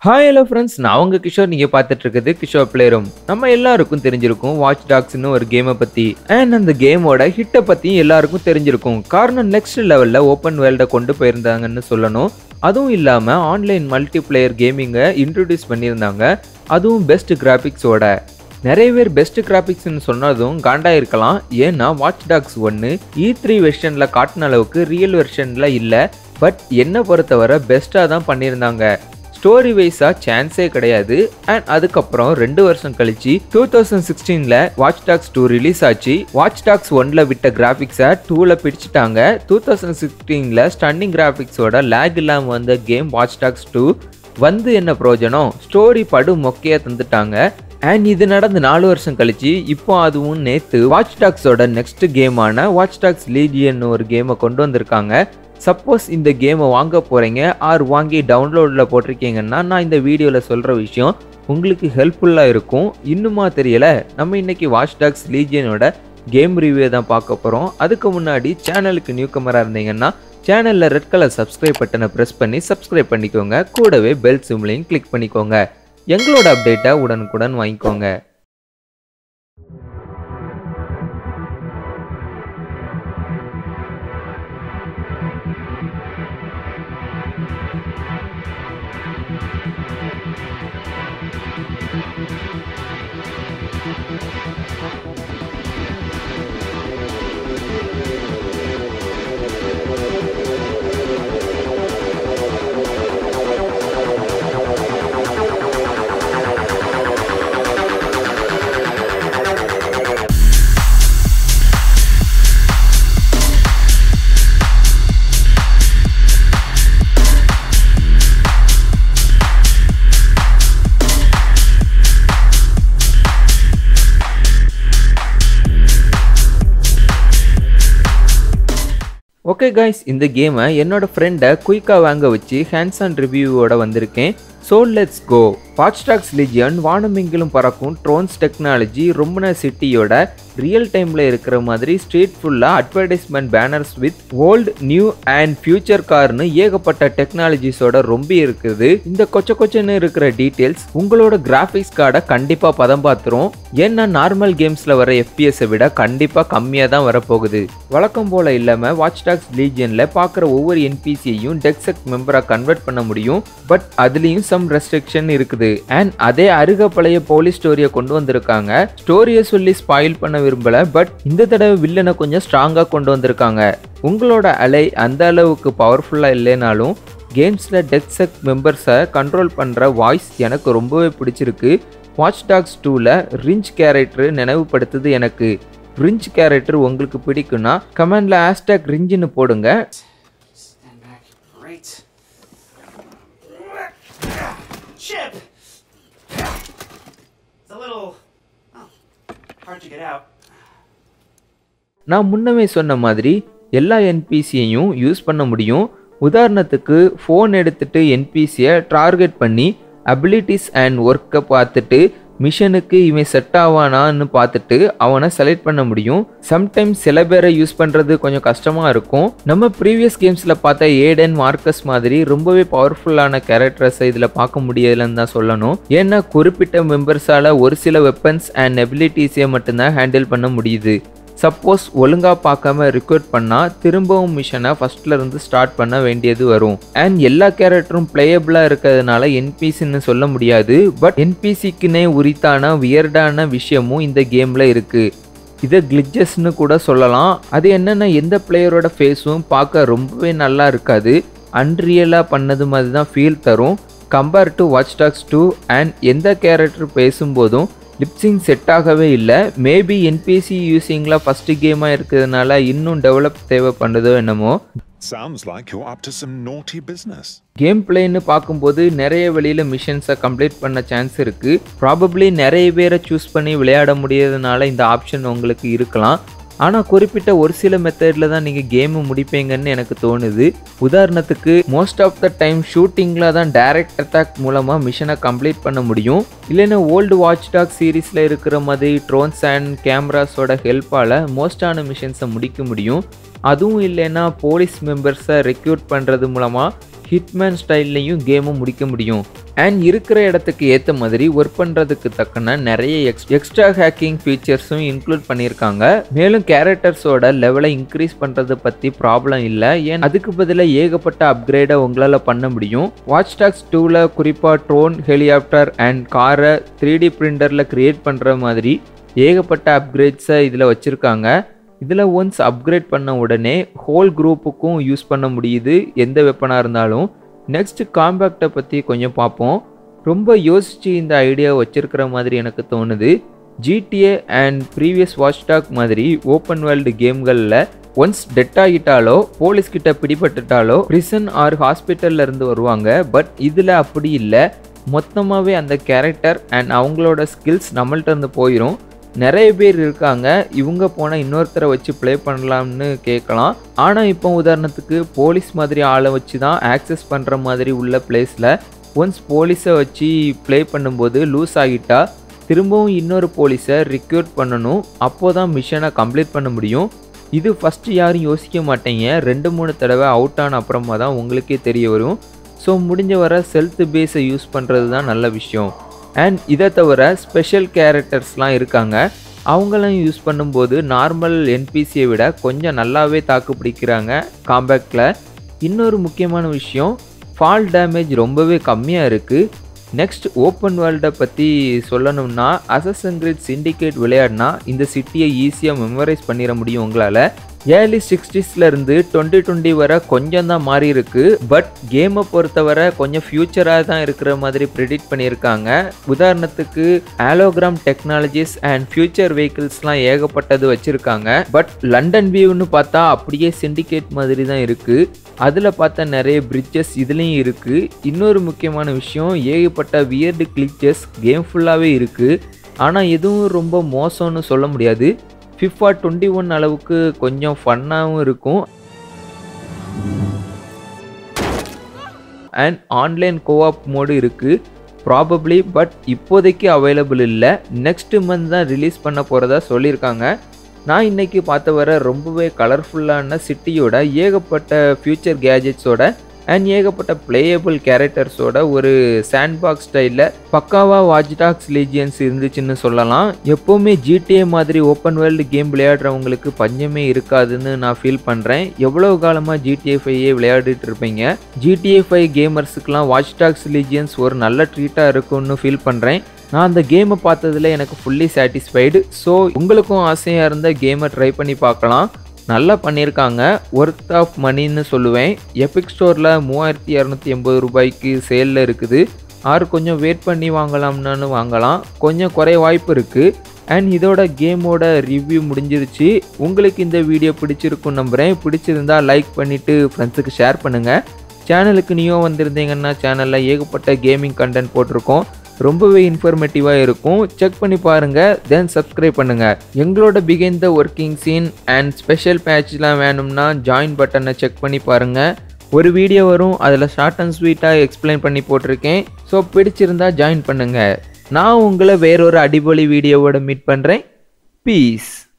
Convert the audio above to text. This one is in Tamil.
ஹாய் ஹலோ ஃப்ரெண்ட்ஸ் நான் உங்க கிஷோர் நீங்கள் பார்த்துட்டு இருக்குது கிஷோர் பிளேரும் நம்ம எல்லாருக்கும் தெரிஞ்சிருக்கும் வாட்ச் டாக்ஸ்னு ஒரு கேமை பற்றி அண்ட் அந்த கேமோட ஹிட்டை பற்றியும் எல்லாருக்கும் தெரிஞ்சிருக்கும் காரணம் நெக்ஸ்ட் லெவலில் ஓப்பன் வேர்ல்டை கொண்டு போயிருந்தாங்கன்னு சொல்லணும் அதுவும் இல்லாமல் ஆன்லைன் மல்டி பிளேயர் கேமிங்கை இன்ட்ரடியூஸ் பண்ணியிருந்தாங்க அதுவும் பெஸ்ட் கிராஃபிக்ஸோட நிறைய பேர் பெஸ்ட் கிராஃபிக்ஸ்னு சொன்னதும் காண்டா இருக்கலாம் ஏன்னா வாட்ச் டாக்ஸ் ஒன்று இ த்ரீ வெர்ஷனில் காட்டின அளவுக்கு ரியல் வெர்ஷனில் இல்லை பட் என்னை பொறுத்தவரை பெஸ்ட்டாக தான் பண்ணியிருந்தாங்க ஸ்டோரி வைஸாக சான்ஸே கிடையாது அண்ட் அதுக்கப்புறம் ரெண்டு வருஷம் கழிச்சு டூ தௌசண்ட் சிக்ஸ்டீனில் வாட்ச் டாக்ஸ் டூ ரிலீஸ் ஆச்சு வாட்ச் டாக்ஸ் ஒன்ல விட்ட கிராஃபிக்ஸை டூவில் பிடிச்சிட்டாங்க டூ தௌசண்ட் சிக்ஸ்டீனில் ஸ்டன்னிங் கிராஃபிக்ஸோட லேக் இல்லாமல் வந்த கேம் வாட்ச் டாக்ஸ் டூ வந்து என்ன பிரயோஜனம் ஸ்டோரி படு மொக்கையாக தந்துட்டாங்க அண்ட் இது நடந்து நாலு வருஷம் கழிச்சு இப்போ அதுவும் நேற்று வாட்ச் டாக்ஸோட நெக்ஸ்ட் கேமான வாட்ச் டாக்ஸ் லீஜியன் ஒரு கேமை கொண்டு வந்திருக்காங்க சப்போஸ் இந்த கேமை வாங்க போகிறீங்க ஆர் வாங்கி டவுன்லோடில் போட்டிருக்கீங்கன்னா நான் இந்த வீடியோவில் சொல்கிற விஷயம் உங்களுக்கு ஹெல்ப்ஃபுல்லாக இருக்கும் இன்னுமா தெரியல நம்ம இன்னைக்கு வாட்ச் டாக்ஸ் லீஜியனோட கேம் ரிவ்யூ தான் பார்க்க போகிறோம் அதுக்கு முன்னாடி சேனலுக்கு நியூ கமராக இருந்தீங்கன்னா சேனலில் ரெட் கலர் சப்ஸ்கிரைப் பட்டனை ப்ரெஸ் பண்ணி சப்ஸ்கிரைப் பண்ணிக்கோங்க கூடவே பெல் சிம்லையும் கிளிக் பண்ணிக்கோங்க எங்களோட அப்டேட்டை உடனுக்குடன் வாங்கிக்கோங்க ஓகே கைஸ் இந்த கேமை என்னோட ஃப்ரெண்டை குயிக்காக வாங்க வச்சு ஹேண்ட்ஸ் ஆன் ரிவ்யூவோட வந்திருக்கேன் so let's go Watch Dogs Legion வானமெங்கிலும் பறக்கும் ட்ரோன்ஸ் டெக்னாலஜி ரொம்பன சிட்டியோட ரியல் டைமில் இருக்கிற மாதிரி ஸ்ட்ரீட் ஃபுல்லாக advertisement banners with old new and future கார்னு ஏகப்பட்ட டெக்னாலஜிஸோட ரொம்ப இருக்குது இந்த கொச்ச கொச்சன்னு இருக்கிற டீட்டெயில்ஸ் உங்களோட கிராஃபிக்ஸ் கார்டை கண்டிப்பாக பதம் பார்த்துரும் ஏன்னா நார்மல் கேம்ஸில் வர எஃபிஎஸை விட கண்டிப்பாக கம்மியாக தான் வரப்போகுது வழக்கம் போல் இல்லாமல் வாட்ச்டாக்ஸ் லீஜியனில் பார்க்குற ஒவ்வொரு என்பிசியையும் டெக்ஸெக்ட் மெம்பராக கன்வெர்ட் பண்ண முடியும் பட் அதுலேயும் சம் ரெஸ்ட்ரிக்ஷன் இருக்குது அண்ட் அதே அருக பழைய போலீஸ் ஸ்டோரியை கொண்டு வந்திருக்காங்க ஸ்டோரியை சொல்லி ஸ்பாயில் பண்ண விரும்பல பட் இந்த தடவை வில்லனை கொஞ்சம் ஸ்ட்ராங்காக கொண்டு வந்திருக்காங்க உங்களோட அலை அந்த அளவுக்கு பவர்ஃபுல்லாக இல்லைனாலும் கேம்ஸில் டெக்ஸெக் மெம்பர்ஸை கண்ட்ரோல் பண்ணுற வாய்ஸ் எனக்கு ரொம்பவே பிடிச்சிருக்கு வாட்ச் டாக்ஸ் டூவில் ரிஞ்ச் கேரக்டர் நினைவுபடுத்துது எனக்கு ரிஞ்ச் கேரக்டர் உங்களுக்கு பிடிக்குன்னா கமெண்டில் ஹேஷ்டாக் ரிஞ்சுன்னு போடுங்க Stand back. Great. Chip! It's a little oh, hard to get out. நான் முன்னமே சொன்ன மாதிரி எல்லா என்பிசியையும் யூஸ் பண்ண முடியும் உதாரணத்துக்கு ஃபோன் எடுத்துட்டு என்பிசியை டார்கெட் பண்ணி அபிலிட்டிஸ் அண்ட் ஒர்க்கை பார்த்துட்டு மிஷனுக்கு இவன் செட் ஆவானான்னு பார்த்துட்டு அவனை செலக்ட் பண்ண முடியும் சம்டைம்ஸ் சில பேரை யூஸ் பண்ணுறது கொஞ்சம் கஷ்டமாக இருக்கும் நம்ம ப்ரீவியஸ் கேம்ஸில் பார்த்த ஏடன் மார்க்கஸ் மாதிரி ரொம்பவே பவர்ஃபுல்லான கேரக்டர்ஸை இதில் பார்க்க முடியலன்னு தான் சொல்லணும் ஏன்னா குறிப்பிட்ட மெம்பர்ஸால் ஒரு சில வெப்பன்ஸ் அண்ட் எபிலிட்டிஸை மட்டும்தான் ஹேண்டில் பண்ண முடியுது சப்போஸ் ஒழுங்காக பார்க்காம ரிக்வெர்ட் பண்ணால் திரும்பவும் மிஷனை ஃபஸ்ட்ல இருந்து ஸ்டார்ட் பண்ண வேண்டியது வரும் அண்ட் எல்லா கேரக்டரும் பிளேயபிளாக இருக்கிறதுனால என்பிசின்னு சொல்ல முடியாது பட் என்பிசிக்குனே உரித்தான வியர்டான விஷயமும் இந்த கேமில் இருக்குது இதை கிளிச்சஸ்னு கூட சொல்லலாம் அது என்னென்னா எந்த பிளேயரோட ஃபேஸும் பார்க்க ரொம்பவே நல்லா இருக்காது அன்ரியலாக பண்ணது மாதிரி தான் ஃபீல் தரும் compare to Watch Dogs two and எந்த கேரக்டர் பேசும்போதும் லிப்ஸிங் செட் ஆகவே இல்லை மேபி என்பிசி யூஸிங்கில் ஃபஸ்ட்டு கேமாக இருக்கிறதுனால இன்னும் டெவலப் தேவைப்படுதோ என்னமோ Sounds like you're up to some naughty business. Game பிளேன்னு பார்க்கும்போது நிறைய வெளியில் மிஷன்ஸை கம்ப்ளீட் பண்ண சான்ஸ் இருக்குது ப்ராபப்ளி நிறைய பேரை சூஸ் பண்ணி விளையாட முடியாதனால இந்த ஆப்ஷன் உங்களுக்கு இருக்கலாம் ஆனால் குறிப்பிட்ட ஒரு சில மெத்தடில் தான் நீங்கள் கேமு முடிப்பீங்கன்னு எனக்கு தோணுது உதாரணத்துக்கு மோஸ்ட் ஆஃப் த டைம் ஷூட்டிங்கில் தான் டைரக்ட் அட்டாக் மூலமாக மிஷனை கம்ப்ளீட் பண்ண முடியும் இல்லைன்னா ஓல்டு வாட்ச் டாக் சீரீஸில் இருக்கிற மாதிரி ட்ரோன்ஸ் அண்ட் கேமராஸோட ஹெல்ப்பால் மோஸ்டான மிஷன்ஸை முடிக்க முடியும் அதுவும் இல்லைன்னா போலீஸ் மெம்பர்ஸை ரெக்ரூட் பண்ணுறது மூலமாக ஹிட்மேன் ஸ்டைல்லையும் கேமை முடிக்க முடியும் அண்ட் இருக்கிற இடத்துக்கு ஏற்ற மாதிரி ஒர்க் பண்ணுறதுக்கு தக்கன நிறைய எக்ஸ் எக்ஸ்ட்ரா ஹேக்கிங் ஃபீச்சர்ஸும் இன்க்ளூட் பண்ணியிருக்காங்க மேலும் கேரக்டர்ஸோட லெவலை இன்க்ரீஸ் பண்ணுறதை பற்றி ப்ராப்ளம் இல்லை ஏன் அதுக்கு பதிலாக ஏகப்பட்ட அப்கிரேடை உங்களால் பண்ண முடியும் வாட்ச் டாக்ஸ் டூவில் குறிப்பாக ட்ரோன் ஹெலிகாப்டர் அண்ட் காரை த்ரீ டி பிரிண்டரில் க்ரியேட் பண்ணுற மாதிரி ஏகப்பட்ட அப்கிரேட்ஸை இதில் வச்சுருக்காங்க இதில் ஒன்ஸ் அப்கிரேட் பண்ண உடனே ஹோல் குரூப்புக்கும் யூஸ் பண்ண முடியுது எந்த வெப்பனாக இருந்தாலும் நெக்ஸ்ட் காம்பேக்டை பற்றி கொஞ்சம் பார்ப்போம் ரொம்ப யோசித்து இந்த ஐடியா வச்சிருக்கிற மாதிரி எனக்கு தோணுது ஜிடிஏ அண்ட் ப்ரீவியஸ் வாட்ச்டாக் மாதிரி ஓப்பன் வேர்ல்டு கேம்களில் ஒன்ஸ் டெட் ஆகிட்டாலோ போலீஸ் கிட்ட பிடிபட்டுட்டாலோ பிரிசன் ஆர் ஹாஸ்பிட்டல்ல இருந்து வருவாங்க பட் இதில் அப்படி இல்லை மொத்தமாகவே அந்த கேரக்டர் அண்ட் அவங்களோட ஸ்கில்ஸ் நம்மள்ட்ட இருந்து போயிடும் நிறைய பேர் இருக்காங்க இவங்க போனால் இன்னொருத்தரை வச்சு ப்ளே பண்ணலாம்னு கேட்கலாம் ஆனால் இப்போ உதாரணத்துக்கு போலீஸ் மாதிரி ஆளை வச்சு தான் ஆக்சஸ் பண்ணுற மாதிரி உள்ள பிளேஸில் ஒன்ஸ் போலீஸை வச்சு ப்ளே பண்ணும்போது லூஸ் ஆகிட்டா திரும்பவும் இன்னொரு போலீஸை ரிக்ரூட் பண்ணணும் அப்போ தான் மிஷனை கம்ப்ளீட் பண்ண முடியும் இது ஃபஸ்ட்டு யாரும் யோசிக்க மாட்டீங்க ரெண்டு மூணு தடவை அவுட் ஆன அப்புறமா தான் உங்களுக்கே தெரிய வரும் ஸோ முடிஞ்ச வர செல்த் பேஸை யூஸ் பண்ணுறது தான் நல்ல விஷயம் அண்ட் இதை தவிர ஸ்பெஷல் கேரக்டர்ஸ்லாம் இருக்காங்க அவங்களாம் யூஸ் பண்ணும்போது நார்மல் என்பிசியை விட கொஞ்சம் நல்லாவே தாக்கு பிடிக்கிறாங்க காம்பேக்டில் இன்னொரு முக்கியமான விஷயம் ஃபால் டேமேஜ் ரொம்பவே கம்மியாக இருக்குது நெக்ஸ்ட் ஓப்பன் வேர்ல்டை பற்றி சொல்லணும்னா அசசன் கிரிட் சிண்டிகேட் விளையாடினா இந்த சிட்டியை ஈஸியாக மெமரைஸ் பண்ணிட முடியும் உங்களால் ஏர்லி சிக்ஸ்டீஸ்லேருந்து டுவெண்ட்டி டுவெண்ட்டி வரை கொஞ்சம் தான் மாறி இருக்கு பட் கேமை பொறுத்தவரை கொஞ்சம் ஃபியூச்சராக தான் இருக்கிற மாதிரி ப்ரிடிக்ட் பண்ணியிருக்காங்க உதாரணத்துக்கு ஆலோகிராம் டெக்னாலஜிஸ் அண்ட் ஃபியூச்சர் வெஹிக்கிள்ஸ்லாம் ஏகப்பட்டது வச்சுருக்காங்க பட் லண்டன் வியூன்னு பார்த்தா அப்படியே சிண்டிகேட் மாதிரி தான் இருக்குது அதில் பார்த்த நிறைய பிரிட்ஜஸ் இதுலேயும் இருக்குது இன்னொரு முக்கியமான விஷயம் ஏகப்பட்ட வியர்டு கிளிச்சஸ் கேம் ஃபுல்லாகவே இருக்குது ஆனால் எதுவும் ரொம்ப மோசம்னு சொல்ல முடியாது ஃபிஃபா டுவெண்ட்டி ஒன் அளவுக்கு கொஞ்சம் ஃபன்னாகவும் இருக்கும் அண்ட் ஆன்லைன் கோஆப் மோடு இருக்குது ப்ராபப்ளி பட் இப்போதைக்கு அவைலபிள் இல்லை நெக்ஸ்ட் மந்த் தான் ரிலீஸ் பண்ண போகிறதா சொல்லியிருக்காங்க நான் இன்றைக்கி பார்த்த வர ரொம்பவே கலர்ஃபுல்லான சிட்டியோட ஏகப்பட்ட ஃப்யூச்சர் கேஜெட்ஸோட அண்ட் ஏகப்பட்ட பிளேயபிள் கேரக்டர்ஸோட ஒரு சாண்ட் பாக்ஸ் ஸ்டைலில் பக்காவா வாட்ச்டாக்ஸ் லீஜியன்ஸ் இருந்துச்சுன்னு சொல்லலாம் எப்போவுமே ஜிடிஏ மாதிரி ஓப்பன் வேர்ல்டு கேம் விளையாடுறவங்களுக்கு பஞ்சமே இருக்காதுன்னு நான் ஃபீல் பண்ணுறேன் எவ்வளோ காலமாக ஜிடிஏ ஃபையே விளையாடிட்டு இருப்பீங்க ஜிடிஏ ஃபைவ் கேமர்ஸுக்கெலாம் வாட்ச்டாக்ஸ் லீஜியன்ஸ் ஒரு நல்ல ட்ரீட்டாக இருக்கும்னு ஃபீல் பண்ணுறேன் நான் அந்த கேமை பார்த்ததுல எனக்கு ஃபுல்லி சாட்டிஸ்ஃபைடு ஸோ உங்களுக்கும் ஆசையாக இருந்த கேமை ட்ரை பண்ணி பார்க்கலாம் நல்லா பண்ணியிருக்காங்க ஒர்த் ஆஃப் மணின்னு சொல்லுவேன் எபிக் ஸ்டோரில் மூவாயிரத்தி இரநூத்தி எண்பது ரூபாய்க்கு சேலில் இருக்குது ஆறு கொஞ்சம் வெயிட் பண்ணி வாங்கலாம்னு வாங்கலாம் கொஞ்சம் குறைய வாய்ப்பு இருக்குது அண்ட் இதோட கேமோட ரிவ்யூ முடிஞ்சிருச்சு உங்களுக்கு இந்த வீடியோ பிடிச்சிருக்கும் நம்புகிறேன் பிடிச்சிருந்தா லைக் பண்ணிவிட்டு ஃப்ரெண்ட்ஸுக்கு ஷேர் பண்ணுங்கள் சேனலுக்கு நீயும் வந்திருந்தீங்கன்னா சேனலில் ஏகப்பட்ட கேமிங் கண்டென்ட் போட்டிருக்கோம் ரொம்பவே இன்ஃபர்மேட்டிவாக இருக்கும் செக் பண்ணி பாருங்கள் தென் சப்ஸ்கிரைப் பண்ணுங்கள் எங்களோட begin the working scene and special பேட்ச்லாம் வேணும்னா ஜாயின் பட்டனை செக் பண்ணி பாருங்கள் ஒரு வீடியோ வரும் அதில் ஷார்ட் அண்ட் ஸ்வீட்டாக எக்ஸ்பிளைன் பண்ணி போட்டிருக்கேன் ஸோ பிடிச்சிருந்தா ஜாயின் பண்ணுங்கள் நான் உங்களை வேறொரு அடிபொலி வீடியோவோட மீட் பண்ணுறேன் பீஸ்